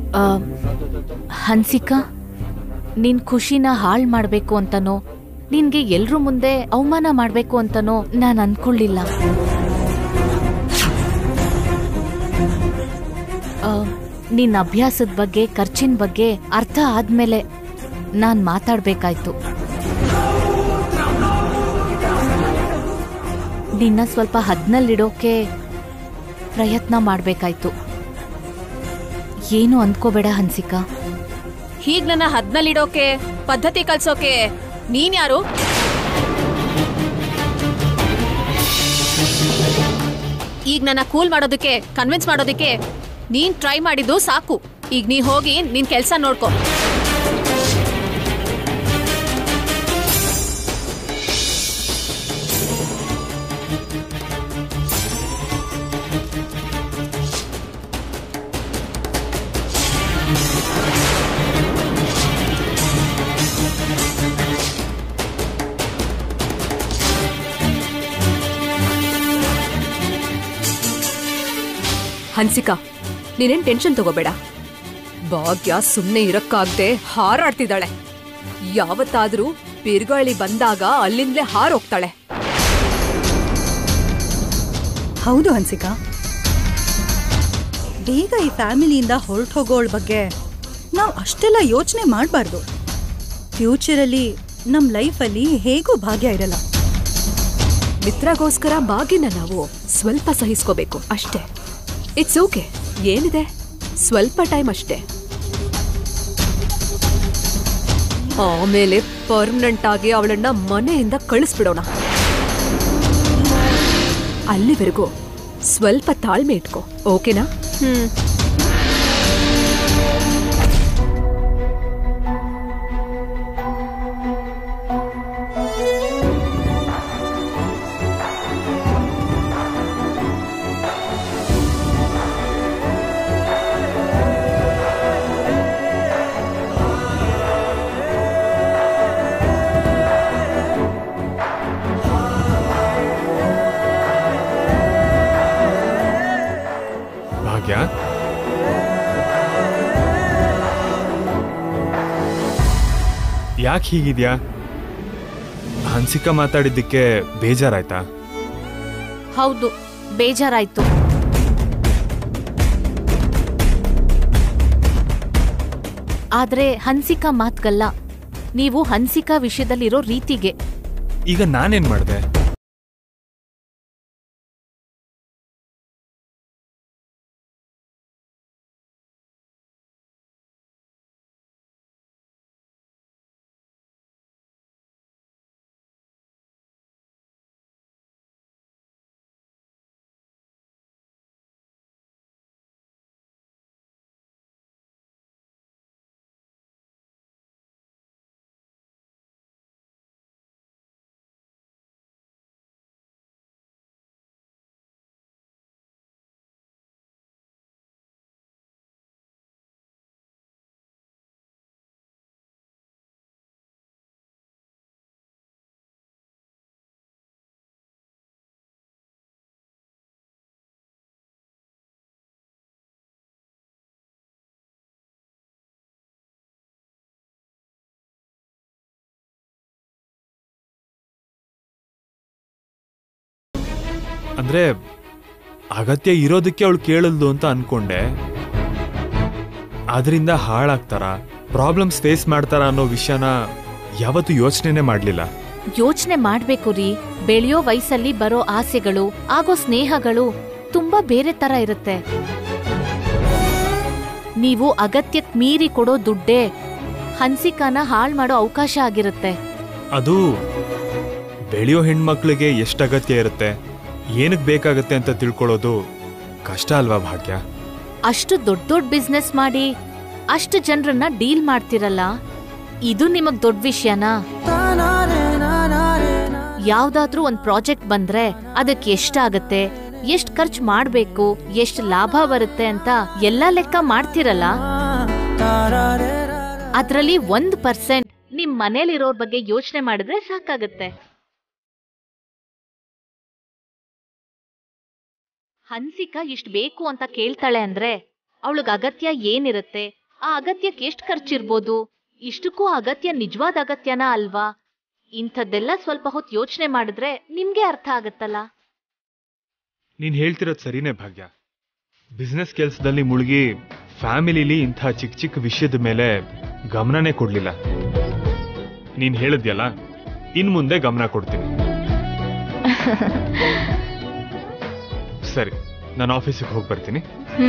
ಆ, ಹನ್ಸಿಕಾ ನಿನ್ ಖುಷಿನ ಹಾಳ್ ಮಾಡ್ಬೇಕು ಅಂತನೋ ನಿನ್ಗೆ ಎಲ್ರ ಮುಂದೆ ಅವಮಾನ ಮಾಡ್ಬೇಕು ಅಂತನೋ ನಾನ್ ಅನ್ಕೊಳ್ಳಿಲ್ಲ ಆ, ನಿನ್ ಅಭ್ಯಾಸದ ಬಗ್ಗೆ ಖರ್ಚಿನ ಬಗ್ಗೆ ಅರ್ಥ ಆದ್ಮೇಲೆ ನಾನ್ ಮಾತಾಡ್ಬೇಕಾಯ್ತು ನಿನ್ನ ಸ್ವಲ್ಪ ಹದ್ನಲ್ಲಿಡೋಕೆ ಪ್ರಯತ್ನ ಮಾಡ್ಬೇಕಾಯ್ತು ಏನು ಅಂದ್ಕೋಬೇಡ ಹನ್ಸಿಕಾ ಹೀಗ್ ನನ್ನ ಹದ್ನಲ್ಲಿಡೋಕೆ ಪದ್ಧತಿ ಕಲ್ಸೋಕೆ ನೀನ್ ಯಾರು ಈಗ ನನ್ನ ಕೂಲ್ ಮಾಡೋದಕ್ಕೆ ಕನ್ವಿನ್ಸ್ ಮಾಡೋದಕ್ಕೆ ನೀನ್ ಟ್ರೈ ಮಾಡಿದ್ದು ಸಾಕು ಈಗ ನೀ ಹೋಗಿ ನಿನ್ ಕೆಲ್ಸ ನೋಡ್ಕೊ ಹನ್ಸಿಕಾ ನೀನೇನ್ ಟೆನ್ಷನ್ ತಗೋಬೇಡ ಭಾಗ್ಯ ಸುಮ್ನೆ ಇರಕ್ಕಾಗ್ದೆ ಹಾರಾಡ್ತಿದ್ದಾಳೆ ಯಾವತ್ತಾದ್ರೂ ಬಿರುಗಾಳಿ ಬಂದಾಗ ಅಲ್ಲಿಂದಲೇ ಹಾರೋಗ್ತಾಳೆ ಹೌದು ಹನ್ಸಿಕಾ ಬೇಗ ಈ ಫ್ಯಾಮಿಲಿಯಿಂದ ಹೊರಟು ಹೋಗೋಳ ಬಗ್ಗೆ ನಾವು ಅಷ್ಟೆಲ್ಲ ಯೋಚನೆ ಮಾಡಬಾರ್ದು ಫ್ಯೂಚರಲ್ಲಿ ನಮ್ಮ ಲೈಫಲ್ಲಿ ಹೇಗೂ ಭಾಗ್ಯ ಇರಲ್ಲ ಮಿತ್ರಗೋಸ್ಕರ ಭಾಗ್ಯನ ನಾವು ಸ್ವಲ್ಪ ಸಹಿಸ್ಕೋಬೇಕು ಅಷ್ಟೇ ಇಟ್ಸ್ ಓಕೆ ಏನಿದೆ ಸ್ವಲ್ಪ ಟೈಮ್ ಅಷ್ಟೇ ಆಮೇಲೆ ಪರ್ಮನೆಂಟ್ ಆಗಿ ಅವಳನ್ನ ಮನೆಯಿಂದ ಕಳಿಸ್ಬಿಡೋಣ ಅಲ್ಲಿವರೆಗೂ ಸ್ವಲ್ಪ ತಾಳ್ಮೆ ಇಟ್ಕೋ ಓಕೆನಾ ಹ್ಮ್ ಭಾಗ್ಯ ಯಾಕೆ ಹೀಗಿದ್ಯಾ ಹನ್ಸಿಕಾ ಮಾತಾಡಿದ್ದಕ್ಕೆ ಬೇಜಾರಾಯ್ತಾ ಹೌದು ಬೇಜಾರಾಯ್ತು ಆದ್ರೆ ಹನ್ಸಿಕಾ ಮಾತ್ಗಲ್ಲ ನೀವು ಹನ್ಸಿಕಾ ವಿಷಯದಲ್ಲಿರೋ ರೀತಿಗೆ ಈಗ ನಾನೇನ್ ಮಾಡ್ದೆ ಅಂದ್ರೆ ಅಗತ್ಯ ಇರೋದಕ್ಕೆ ಅವಳು ಕೇಳಲ್ದು ಅಂತ ಅನ್ಕೊಂಡೆ ಅದರಿಂದ ಹಾಳಾಗ್ತಾರ ಪ್ರಾಬ್ಲಮ್ಸ್ ಫೇಸ್ ಮಾಡ್ತಾರ ಅನ್ನೋ ವಿಷಯನ ಯಾವತ್ತೂ ಯೋಚನೆನೇ ಮಾಡ್ಲಿಲ್ಲ ಯೋಚನೆ ಮಾಡ್ಬೇಕು ರೀ ಬೆಳೆಯೋ ವಯಸ್ಸಲ್ಲಿ ಬರೋ ಆಸೆಗಳು ಆಗೋ ಸ್ನೇಹಗಳು ತುಂಬಾ ಬೇರೆ ತರ ಇರುತ್ತೆ ನೀವು ಅಗತ್ಯಕ್ ಮೀರಿ ಕೊಡೋ ದುಡ್ಡೇ ಹನ್ಸಿಕಾನ ಹಾಳ್ ಮಾಡೋ ಅವಕಾಶ ಆಗಿರುತ್ತೆ ಅದು ಬೆಳೆಯೋ ಹೆಣ್ಮಕ್ಳಿಗೆ ಎಷ್ಟು ಅಗತ್ಯ ಇರುತ್ತೆ ಏನಕ್ಕೆ ಬೇಕಾಗತ್ತೆ ಅಂತ ತಿಳ್ಕೊಳ್ಳೋದು ಕಷ್ಟ ಅಲ್ವಾ ಭಾಗ್ಯ ಅಷ್ಟು ದೊಡ್ಡ ದೊಡ್ಡ ಬಿಸ್ನೆಸ್ ಮಾಡಿ ಅಷ್ಟು ಜನರನ್ನ ಡೀಲ್ ಮಾಡ್ತಿರಲ್ಲ ಇದು ನಿಮಗ್ ದೊಡ್ಡ ವಿಷಯನಾ ಯಾವ್ದಾದ್ರೂ ಒಂದ್ ಪ್ರಾಜೆಕ್ಟ್ ಬಂದ್ರೆ ಅದಕ್ಕೆ ಎಷ್ಟಾಗತ್ತೆ ಎಷ್ಟ್ ಖರ್ಚು ಮಾಡ್ಬೇಕು ಎಷ್ಟ್ ಲಾಭ ಬರುತ್ತೆ ಅಂತ ಎಲ್ಲಾ ಲೆಕ್ಕ ಮಾಡ್ತಿರಲ್ಲ ಅದ್ರಲ್ಲಿ ಒಂದ್ ಪರ್ಸೆಂಟ್ ನಿಮ್ ಮನೇಲಿರೋರ್ ಬಗ್ಗೆ ಯೋಚನೆ ಮಾಡಿದ್ರೆ ಸಾಕಾಗತ್ತೆ ಹನ್ಸಿಕಾ ಇಷ್ಟ್ ಬೇಕು ಅಂತ ಕೇಳ್ತಾಳೆ ಅಂದ್ರೆ ಅವಳಿಗೆ ಅಗತ್ಯ ಏನಿರುತ್ತೆ ಆ ಅಗತ್ಯಕ್ಕೆ ಎಷ್ಟು ಖರ್ಚಿರ್ಬೋದು ಇಷ್ಟಕ್ಕೂ ಆ ಅಗತ್ಯ ನಿಜವಾದ ಅಗತ್ಯನಾ ಅಲ್ವಾ ಇಂಥದ್ದೆಲ್ಲ ಸ್ವಲ್ಪ ಹೊತ್ತು ಯೋಚನೆ ಮಾಡಿದ್ರೆ ನಿಮ್ಗೆ ಅರ್ಥ ಆಗತ್ತಲ್ಲ ನೀನ್ ಹೇಳ್ತಿರೋದು ಸರಿನೇ ಭಾಗ್ಯ ಬಿಸ್ನೆಸ್ ಕೆಲಸದಲ್ಲಿ ಮುಳುಗಿ ಫ್ಯಾಮಿಲಿಲಿ ಇಂಥ ಚಿಕ್ಕ ಚಿಕ್ಕ ವಿಷಯದ ಮೇಲೆ ಗಮನನೇ ಕೊಡ್ಲಿಲ್ಲ ನೀನ್ ಹೇಳಿದ್ಯಲ್ಲ ಇನ್ ಮುಂದೆ ಗಮನ ಕೊಡ್ತೀನಿ ಸರಿ ನಾನು ಆಫೀಸಿಗೆ ಹೋಗಿ ಬರ್ತೀನಿ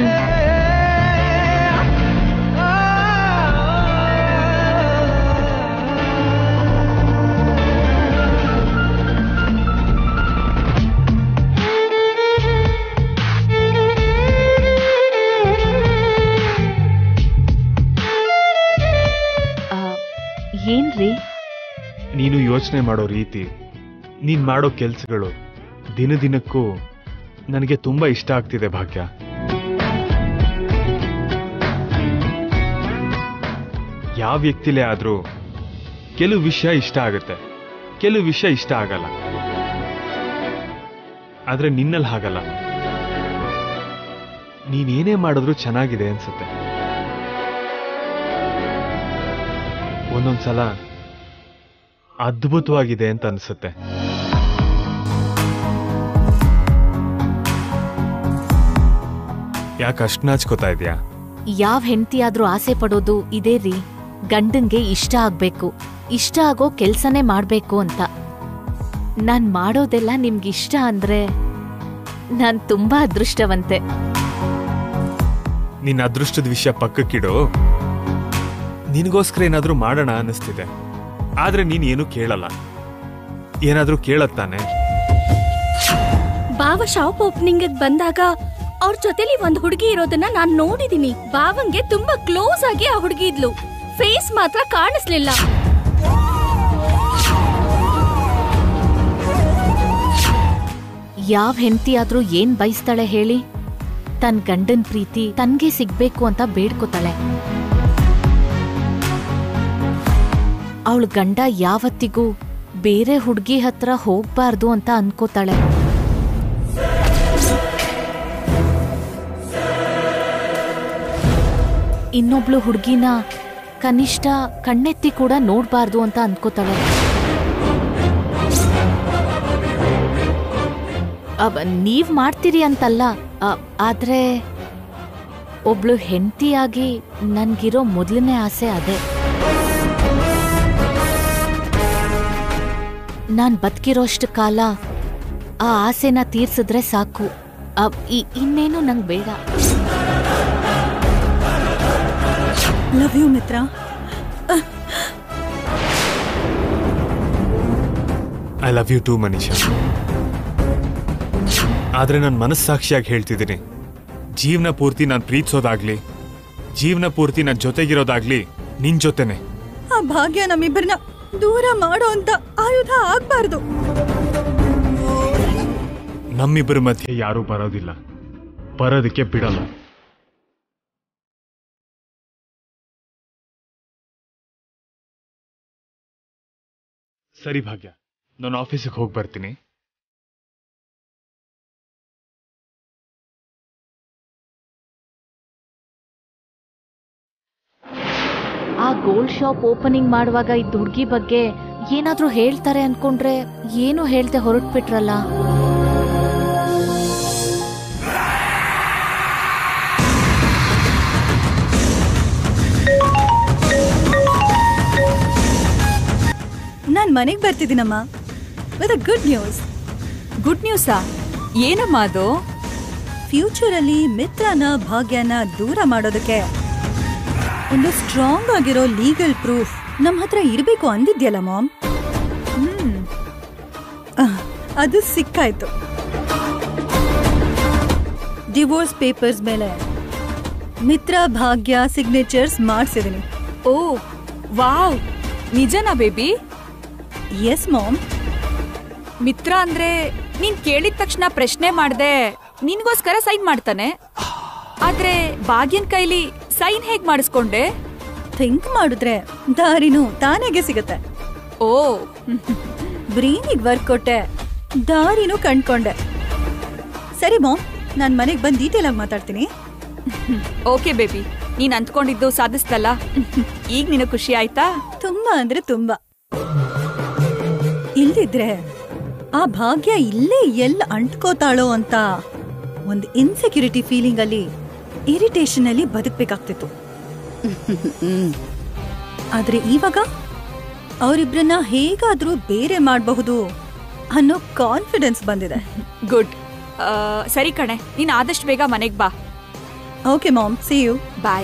ಆ, ಏನ್ರಿ ನೀನು ಯೋಚನೆ ಮಾಡೋ ರೀತಿ ನೀನ್ ಮಾಡೋ ಕೆಲ್ಸಗಳು ದಿನ ದಿನಕ್ಕೂ ನನಗೆ ತುಂಬಾ ಇಷ್ಟ ಆಗ್ತಿದೆ ಭಾಗ್ಯ ಯಾವ ವ್ಯಕ್ತಿಲೇ ಆದ್ರೂ ಕೆಲವು ವಿಷಯ ಇಷ್ಟ ಆಗುತ್ತೆ ಕೆಲವು ವಿಷಯ ಇಷ್ಟ ಆಗಲ್ಲ ಆದ್ರೆ ನಿನ್ನಲ್ಲಿ ಹಾಗಲ್ಲ ನೀನೇನೇ ಮಾಡಿದ್ರೂ ಚೆನ್ನಾಗಿದೆ ಅನ್ಸುತ್ತೆ ಒಂದೊಂದ್ಸಲ ಅದ್ಭುತವಾಗಿದೆ ಅಂತ ಅನ್ಸುತ್ತೆ ಯಾಕೆ ಅಷ್ಟು ನಾಚ್ಕೋತಾ ಇದೆಯಾ ಯಾವ್ ಹೆಂಡತಿ ಆದ್ರೂ ಆಸೆ ಪಡೋದು ಇದೇ ರೀ ಗಂಡನ್ಗೆ ಇಷ್ಟ ಆಗ್ಬೇಕು ಇಷ್ಟ ಆಗೋ ಕೆಲ್ಸನೇ ಮಾಡ್ಬೇಕು ಅಂತ ನಾನ್ ಮಾಡೋದೆಲ್ಲ ನಿಮ್ಗಿಷ್ಟ ಅಂದ್ರೆ ನಾನ್ ತುಂಬಾ ಅದೃಷ್ಟವಂತೆ ನಿನ್ನ ಅದೃಷ್ಟದ ವಿಷಯ ಪಕ್ಕಕ್ಕಿಡು ನಿನಗೋಸ್ಕರ ಏನಾದ್ರೂ ಮಾಡೋಣ ಅನ್ನಿಸ್ತಿದೆ ಆದ್ರೆ ನೀನ್ ಏನು ಕೇಳಲ್ಲ ಏನಾದ್ರೂ ಕೇಳತ್ತಾನೆ ಬಾವ ಶಾಪ್ ಓಪನಿಂಗ್ ಬಂದಾಗ ಅವ್ರ ಜೊತೆಲಿ ಒಂದ್ ಹುಡುಗಿ ಇರೋದನ್ನ ನಾನ್ ನೋಡಿದೀನಿ ಬಾವಂಗೆ ತುಂಬಾ ಕ್ಲೋಸ್ ಆಗಿ ಆ ಹುಡುಗಿ ಇದ್ಲು ಫೇಸ್ ಮಾತ್ರ ಕಾಣಿಸ್ಲಿಲ್ಲ ಯಾವ್ ಹೆಂಡತಿ ಆದ್ರೂ ಏನ್ ಬಯಸ್ತಾಳೆ ಹೇಳಿ ತನ್ ಗಂಡನ್ ಪ್ರೀತಿ ತನ್ಗೆ ಸಿಗ್ಬೇಕು ಅಂತ ಬೇಡ್ಕೋತಾಳೆ ಅವಳ ಗಂಡ ಯಾವತ್ತಿಗೂ ಬೇರೆ ಹುಡ್ಗಿ ಹತ್ರ ಹೋಗ್ಬಾರ್ದು ಅಂತ ಅನ್ಕೋತಾಳೆ ಇನ್ನೊಬ್ಳು ಹುಡ್ಗಿನ ಕನಿಷ್ಠ ಕಣ್ಣೆತ್ತಿ ಕೂಡ ನೋಡ್ಬಾರ್ದು ಅಂತ ಅನ್ಕೋತಾಳೆ ಅಬ್ ನೀವ್ ಮಾಡ್ತೀರಿ ಅಂತಲ್ಲ ಅ, ಆದ್ರೆ ಒಬ್ಳು ಹೆಂಡತಿಯಾಗಿ ನನ್ಗಿರೋ ಮೊದಲನೇ ಆಸೆ ಅದೇ ನಾನ್ ಬದುಕಿರೋಷ್ಟು ಕಾಲ ಆ ಆಸೆನ ತೀರ್ಸಿದ್ರೆ ಸಾಕು ಅಬ್, ಇ- ಇನ್ನೇನು ನಂಗ್ ಬೇಡ love you Mitra I love you too Manisha ಆದ್ರೆ ನಾನು ಮನಸ್ಸಾಕ್ಷಿಯಾಗಿ ಹೇಳ್ತಿದ್ದೀನಿ ಜೀವನ ಪೂರ್ತಿ ನಾನು ಪ್ರೀತಿಸೋದಾಗ್ಲಿ ಜೀವನ ಪೂರ್ತಿ ನನ್ನ ಜೊತೆಗಿರೋದಾಗ್ಲಿ ನಿನ್ ಜೊತೆನೆ ಆ ಭಾಗ್ಯ ನಮ್ಮಿಬ್ಬರನ್ನ ದೂರ ಮಾಡೋ ಅಂತ ಆಯುಧ ಆಗ್ಬಾರ್ದು ನಮ್ಮಿಬ್ಬರ ಮಧ್ಯೆ ಯಾರೂ ಬರೋದಿಲ್ಲ ಬರೋದಕ್ಕೆ ಬಿಡಲ್ಲ ಸರಿ ಭಾಗ್ಯ ನಾನು ಆಫೀಸಿಗೆ ಹೋಗಿ ಬರ್ತೀನಿ ಆ ಗೋಲ್ಡ್ ಶಾಪ್ ಓಪನಿಂಗ್ ಮಾಡುವಾಗ ಇದ್ದ ಹುಡ್ಗಿ ಬಗ್ಗೆ ಏನಾದ್ರೂ ಹೇಳ್ತಾರೆ ಅನ್ಕೊಂಡ್ರೆ ಏನು ಹೇಳ್ದೆ ಹೊರಟ್ಬಿಟ್ರಲ್ಲ ನಾನ್ ಮನೆಗ್ ಬರ್ತಿದ್ದೀನಮ್ಮ with a good news good ನ್ಯೂಸಾ ಏನಮ್ಮ ಅದು ಫ್ಯೂಚರ್ ಅಲ್ಲಿ ಮಿತ್ರನ ಭಾಗ್ಯನ ದೂರ ಮಾಡೋದಕ್ಕೆ ಒಂದು ಸ್ಟ್ರಾಂಗ್ ಆಗಿರೋ ಲೀಗಲ್ ಪ್ರೂಫ್ ನಮ್ ಹತ್ರ ಇರ್ಬೇಕು ಅಂದಿದ್ಯಲ್ಲ ಮಾಮ್ ಅದು ಸಿಕ್ಕಾಯ್ತು ಡಿವೋರ್ಸ್ ಪೇಪರ್ಸ್ ಮೇಲೆ ಮಿತ್ರ ಭಾಗ್ಯ ಸಿಗ್ನೇಚರ್ಸ್ ಮಾಡ್ಸಿದೀನಿ ಓ ವಾವ್ ನಿಜನಾ ಬೇಬಿ ಎಸ್ ಮಾಮ್ ಮಿತ್ರ ಅಂದ್ರೆ ನೀನ್ ಕೇಳಿದ ತಕ್ಷಣ ಪ್ರಶ್ನೆ ಮಾಡ್ದೆ ನಿನ್ಗೋಸ್ಕರ ಸೈನ್ ಮಾಡ್ತಾನೆ ಆದ್ರೆ ಭಾಗ್ಯನ್ ಕೈಲಿ ಸೈನ್ ಹೇಗ್ ಮಾಡಿಸ್ಕೊಂಡೆ ಥಿಂಕ್ ಮಾಡಿದ್ರೆ ದಾರಿನೂ ತಾನಾಗೆ ಸಿಗತ್ತೆ ಓ ಬ್ರೈನಿಗೆ ವರ್ಕ್ ಕೊಟ್ಟೆ ದಾರಿನೂ ಕಂಡ್ಕೊಂಡೆ ಸರಿ ಮಾಮ್ ನಾನ್ ಮನೆಗ್ ಬಂದ್ ಡೀಟೇಲ್ ಆಗಿ ಮಾತಾಡ್ತೀನಿ ಓಕೆ ಬೇಬಿ ನೀನ್ ಅಂದ್ಕೊಂಡಿದ್ದು ಸಾಧಿಸ್ದಲ್ಲ ಈಗ ನಿನಗೆ ಖುಷಿ ಆಯ್ತಾ ತುಂಬಾ ಅಂದ್ರೆ ತುಂಬಾ ಇಲ್ದಿದ್ರೆ ಆ ಭಾಗ್ಯ ಇಲ್ಲೇ ಎಲ್ಲಿ ಅಂಟ್ಕೋತಾಳೋ ಅಂತ ಒಂದು ಇನ್ಸೆಕ್ಯೂರಿಟಿ ಫೀಲಿಂಗ್ ಅಲ್ಲಿ ಇರಿಟೇಷನ್ ಅಲ್ಲಿ ಬದುಕ್ಬೇಕಾಗ್ತಿತ್ತು ಆದ್ರೆ ಇವಾಗ ಅವರಿಬ್ರನ್ನ ಹೇಗಾದ್ರೂ ಬೇರೆ ಮಾಡಬಹುದು ಅನ್ನೋ ಕಾನ್ಫಿಡೆನ್ಸ್ ಬಂದಿದೆ ಗುಡ್ ಸರಿ ಕಣೆ ನೀನ್ ಆದಷ್ಟು ಬೇಗ ಮನೆಗ್ ಬಾ okay mom see you bye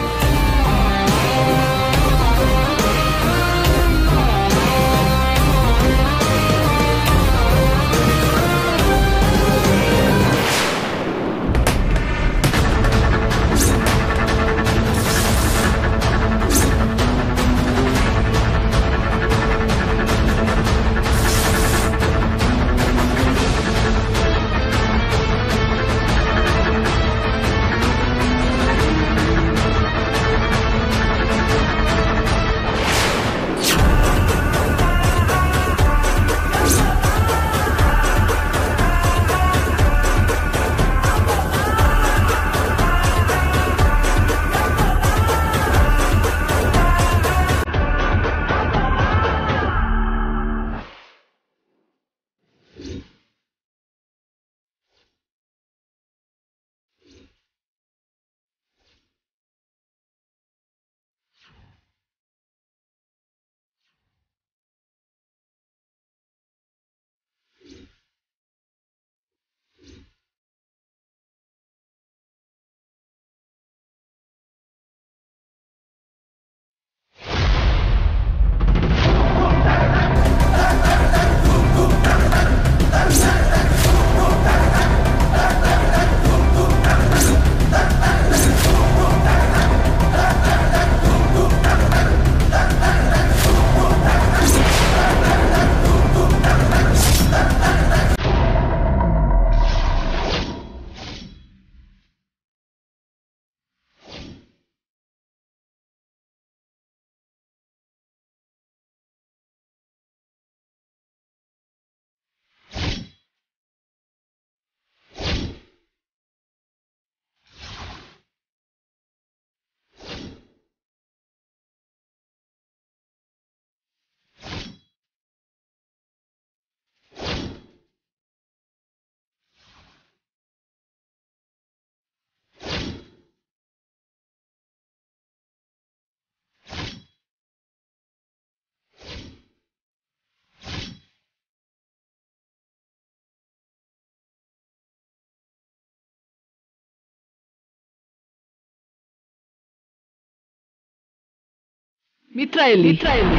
Mitra ಎಲ್ಲಿ ಮಿತ್ರ ಎಲ್ಲಿ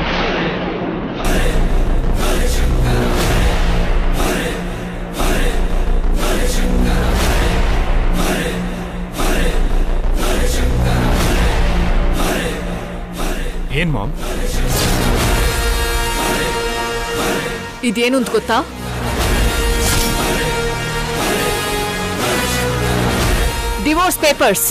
ಏನ್ ಮಾಮ್ ಇದೇನು ಅಂತ ಗೊತ್ತಾ ಡಿವೋರ್ಸ್ ಪೇಪರ್ಸ್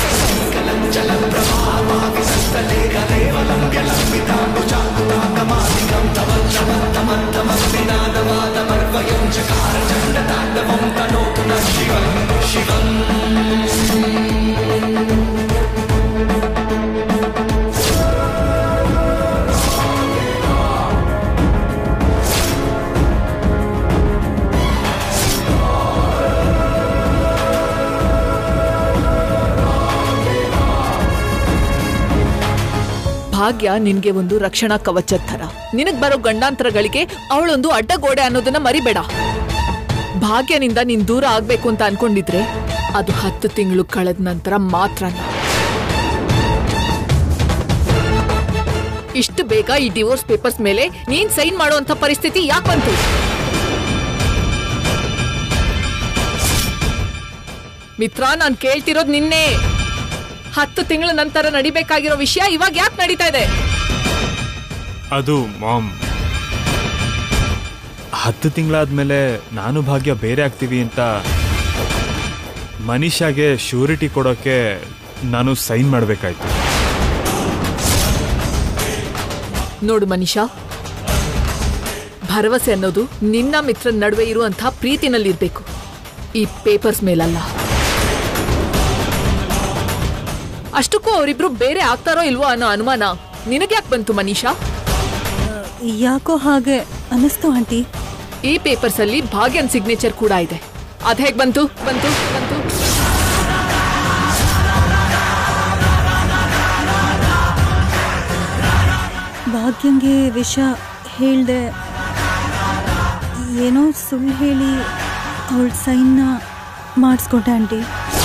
ಭಾಗ್ಯ ನಿನ್ಗೆ ಒಂದು ರಕ್ಷಣಾ ಕವಚದ ಥರ ನಿನಗ್ ಬರೋ ಗಂಡಾಂತರಗಳಿಗೆ ಅವಳೊಂದು ಅಡ್ಡಗೋಡೆ ಅನ್ನೋದನ್ನ ಮರಿಬೇಡ ಭಾಗ್ಯನಿಂದ ನೀನ್ ದೂರ ಆಗ್ಬೇಕು ಅಂತ ಅನ್ಕೊಂಡಿದ್ರೆ ಅದು ಹತ್ತು ತಿಂಗಳು ಕಳೆದ ನಂತರ ಮಾತ್ರನೇ ಇಷ್ಟು ಬೇಗ ಈ ಡಿವೋರ್ಸ್ ಪೇಪರ್ಸ್ ಮೇಲೆ ನೀನ್ ಸೈನ್ ಮಾಡುವಂತ ಪರಿಸ್ಥಿತಿ ಯಾಕೆ ಬಂತು ಮಿತ್ರ ನಾನ್ ಕೇಳ್ತಿರೋದ್ ನಿನ್ನೆ ಹತ್ತು ತಿಂಗಳ ನಂತರ ನಡಿಬೇಕಾಗಿರೋ ವಿಷಯ ಇವಾಗ ಯಾಕೆ ನಡೀತಾ ಇದೆ ಅದು ಮಾಮ್ ಹತ್ತು ತಿಂಗಳಾದ್ಮೇಲೆ ನಾನು ಭಾಗ್ಯ ಬೇರೆ ಆಗ್ತೀವಿ ಅಂತ ಮನೀಷಾಗೆ ಶ್ಯೂರಿಟಿ ಕೊಡೋಕೆ ನಾನು ಸೈನ್ ಮಾಡಬೇಕಾಯ್ತು ನೋಡು ಮನೀಷಾ ಭರವಸೆ ಅನ್ನೋದು ನಿನ್ನ ಮಿತ್ರನ ನಡುವೆ ಇರುವಂತಹ ಪ್ರೀತಿನಲ್ಲಿರ್ಬೇಕು ಈ ಪೇಪರ್ಸ್ ಮೇಲಲ್ಲ ಅಷ್ಟಕ್ಕೂ ಅವರಿಬ್ರು ಬೇರೆ ಆಗ್ತಾರೋ ಇಲ್ವೋ ಅನ್ನೋ ಅನುಮಾನ ನಿನಗ್ಯಾಕ್ ಬಂತು ಮನೀಷಾ ಯಾಕೋ ಹಾಗೆ ಅನಿಸ್ತು ಆಂಟಿ ಈ ಪೇಪರ್ಸ್ ಅಲ್ಲಿ ಭಾಗ್ಯನ್ ಸಿಗ್ನೇಚರ್ ಕೂಡ ಇದೆ ಅದ್ ಹೇಗ್ ಬಂತು ಬಂತು ಬಂತು ಭಾಗ್ಯಂಗೆ ವಿಷ ಹೇಳ್ದೆ ಏನೋ ಸುಳ್ಳು ಹೇಳಿ ಅವಳ ಸೈನ್ನ ಮಾಡಿಸ್ಕೊಟ್ಟೆ ಆಂಟಿ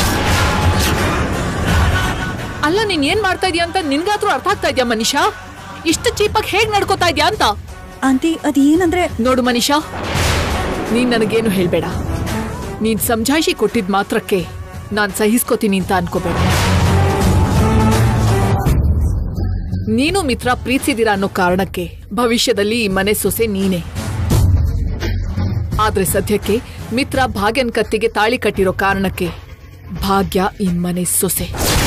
ಅಲ್ಲ ನೀನ್ ಏನ್ ಮಾಡ್ತಾ ಇದೀಯ ಅಂತ ನಿನ್ಗಾದ್ರೂ ಅರ್ಥ ಆಗ್ತಾ ಇದ್ಯಾ ಮನೀಷಾ ಇಷ್ಟು ಚೀಪಾಗಿ ಹೇಗ್ ನಡ್ಕೋತಾ ಇದ್ಯಾ ಅಂತ ಆಂಟಿ ಅದು ಏನಂದ್ರೆ ನೋಡು ಮನೀಷಾ ನೀನ್ ನನಗೇನು ಹೇಳ್ಬೇಡ ನೀನ್ ಸಮಜಾಯಿಷಿ ಕೊಟ್ಟಿದ್ ಮಾತ್ರಕ್ಕೆ ನಾನ್ ಸಹಿಸ್ಕೋತೀನಿ ಅಂತ ಅನ್ಕೋಬೇಡ ನೀನು ಮಿತ್ರ ಪ್ರೀತಿಸಿದಿರ ಅನ್ನೋ ಕಾರಣಕ್ಕೆ ಭವಿಷ್ಯದಲ್ಲಿ ಈ ಮನೆ ಸೊಸೆ ನೀನೆ ಆದ್ರೆ ಸದ್ಯಕ್ಕೆ ಮಿತ್ರ ಭಾಗ್ಯನ್ ಕತ್ತಿಗೆ ತಾಳಿ ಕಟ್ಟಿರೋ ಕಾರಣಕ್ಕೆ ಭಾಗ್ಯ ಈ ಮನೆ ಸೊಸೆ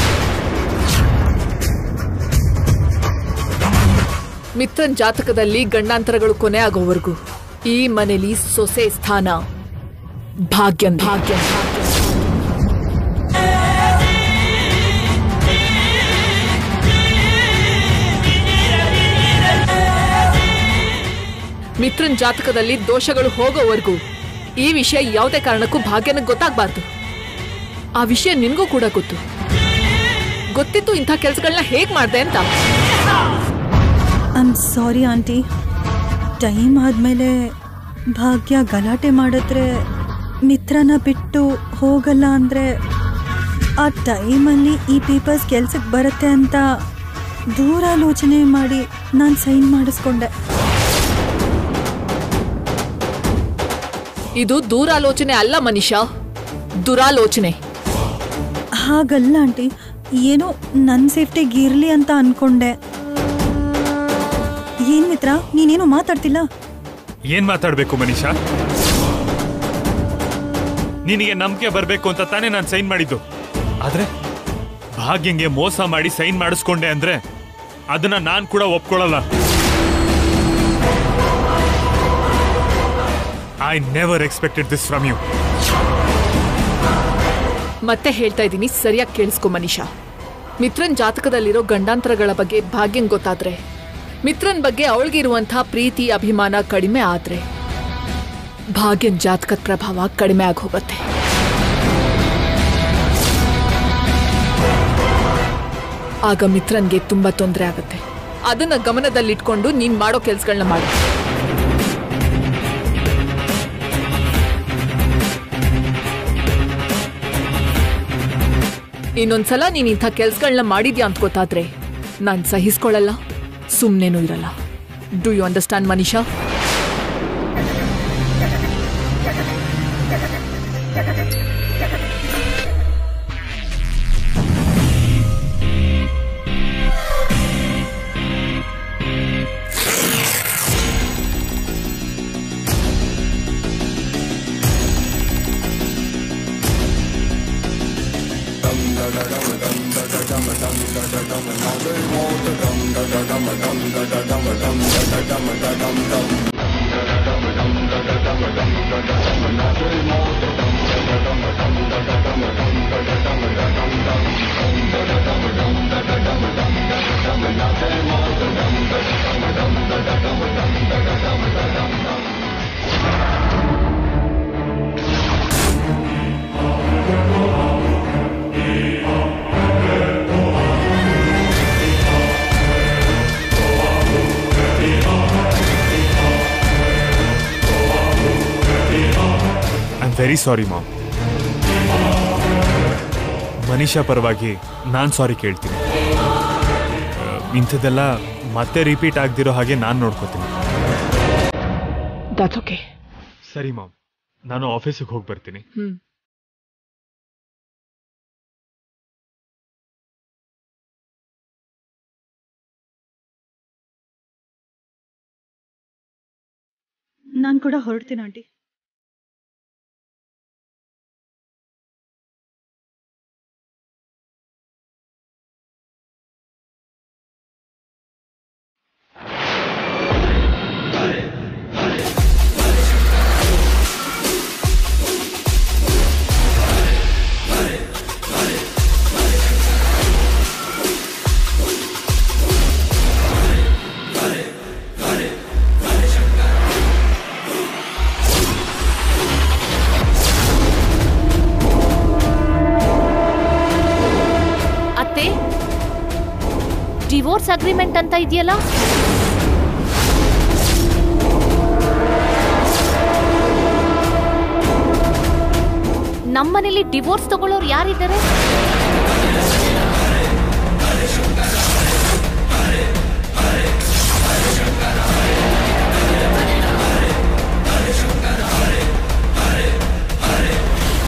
ಮಿತ್ರನ್ ಜಾತಕದಲ್ಲಿ ಗಂಡಾಂತರಗಳು ಕೊನೆ ಆಗೋವರೆಗೂ ಈ ಮನೆಯಲ್ಲಿ ಸೊಸೆ ಸ್ಥಾನ ಭಾಗ್ಯನ್ ಭಾಗ್ಯನ್ ಮಿತ್ರನ್ ಜಾತಕದಲ್ಲಿ ದೋಷಗಳು ಹೋಗೋವರೆಗೂ ಈ ವಿಷಯ ಯಾವುದೇ ಕಾರಣಕ್ಕೂ ಭಾಗ್ಯನಿಗೆ ಗೊತ್ತಾಗ್ಬಾರ್ದು ಆ ವಿಷಯ ನಿನ್ಗೂ ಕೂಡ ಗೊತ್ತು ಗೊತ್ತಿತ್ತು ಇಂಥ ಕೆಲಸಗಳನ್ನ ಹೇಗ್ ಮಾಡ್ದೆ ಅಂತ I am sorry aunty time ಆದಮೇಲೆ ಭಾಗ್ಯ ಗಲಾಟೆ ಮಾಡಿದ್ರೆ ಮಿತ್ರನ ಬಿಟ್ಟು ಹೋಗಲ್ಲ ಅಂದರೆ ಆ ಟೈಮಲ್ಲಿ ಈ ಪೇಪರ್ಸ್ ಕೆಲ್ಸಕ್ಕೆ ಬರುತ್ತೆ ಅಂತ ದೂರಾಲೋಚನೆ ಮಾಡಿ ನಾನು ಸೈನ್ ಮಾಡಿಸ್ಕೊಂಡೆ ಇದು ದೂರಾಲೋಚನೆ ಅಲ್ಲ ಮನೀಷಾ ದುರಾಲೋಚನೆ ಹಾಗಲ್ಲ ಆಂಟಿ ಏನೋ ನನ್ನ ಸೇಫ್ಟಿಗೆ ಇರಲಿ ಅಂತ ಅನ್ಕೊಂಡೆ ಏನ್ ಮಿತ್ರ ನೀನೇನೋ ಮಾತಾಡ್ತಿಲ್ಲ ಏನ್ ಮಾತಾಡ್ಬೇಕು ಮನೀಷಾ ನಿನಗೆ ನಂಬಿಕೆ ಬರ್ಬೇಕು ಅಂತ ತಾನೇ ನಾನು ಸೈನ್ ಮಾಡಿದ್ದು ಆದ್ರೆ ಭಾಗ್ಯಂಗೆ ಮೋಸ ಮಾಡಿ ಸೈನ್ ಮಾಡಿಸ್ಕೊಂಡೆ ಅಂದ್ರೆ ಅದನ್ನ ನಾನ್ ಕೂಡ ಒಪ್ಕೊಳ್ಳಲ್ಲ I never expected this from you ಮತ್ತೆ ಹೇಳ್ತಾ ಇದ್ದೀನಿ ಸರಿಯಾಗಿ ಕೇಳಿಸ್ಕೊ ಮನೀಷಾ ಮಿತ್ರನ್ ಜಾತಕದಲ್ಲಿರೋ ಗಂಡಾಂತರಗಳ ಬಗ್ಗೆ ಭಾಗ್ಯಂಗ್ ಗೊತ್ತಾದ್ರೆ ಮಿತ್ರನ್ ಬಗ್ಗೆ ಅವಳಿಗಿರುವಂತಹ ಪ್ರೀತಿ ಅಭಿಮಾನ ಕಡಿಮೆ ಆದ್ರೆ ಭಾಗ್ಯನ್ ಜಾತಕದ ಪ್ರಭಾವ ಕಡಿಮೆ ಆಗಿ ಹೋಗುತ್ತೆ ಆಗ ಮಿತ್ರನ್ಗೆ ತುಂಬಾ ತೊಂದರೆ ಆಗುತ್ತೆ ಅದನ್ನ ಗಮನದಲ್ಲಿಟ್ಕೊಂಡು ನೀನ್ ಮಾಡೋ ಕೆಲ್ಸಗಳನ್ನ ಮಾಡು ಇನ್ನೊಂದ್ಸಲ ನೀನ್ ಇಂಥ ಕೆಲ್ಸಗಳನ್ನ ಮಾಡಿದ್ಯಾ ಅಂತ ಗೊತ್ತಾದ್ರೆ ನಾನ್ ಸಹಿಸ್ಕೊಳ್ಳಲ್ಲ ಸುಮ್ನೇನೂ ಇರಲ್ಲ do you understand Manisha I am very sorry mom Manisha ಪರವಾಗಿ ನಾನು ಸಾರಿ ಕೇಳ್ತೀನಿ ಆ, ಇಂಥದ್ದೆಲ್ಲ ಮತ್ತೆ ರಿಪೀಟ್ ಆಗದಿರೋ ಹಾಗೆ ನಾನು ನೋಡ್ಕೋತೀನಿ ದಟ್ಸ್ ಓಕೆ ಸರಿ ಮಾಮ್ ನಾನು ಆಫೀಸಿಗೆ ಹೋಗಿ ಬರ್ತೀನಿ ಹ್ಮ್ ನಾನು ಕೂಡ ಹೊರಡ್ತೀನಿ ಆಂಟಿ ಡಿವೋರ್ಸ್ ಅಗ್ರಿಮೆಂಟ್ ಅಂತ ಇದೆಯಲ್ಲ ನಮ್ಮನೇಲಿ ಡಿವೋರ್ಸ್ ತಗೊಳ್ಳೋರು ಯಾರಿದ್ದಾರೆ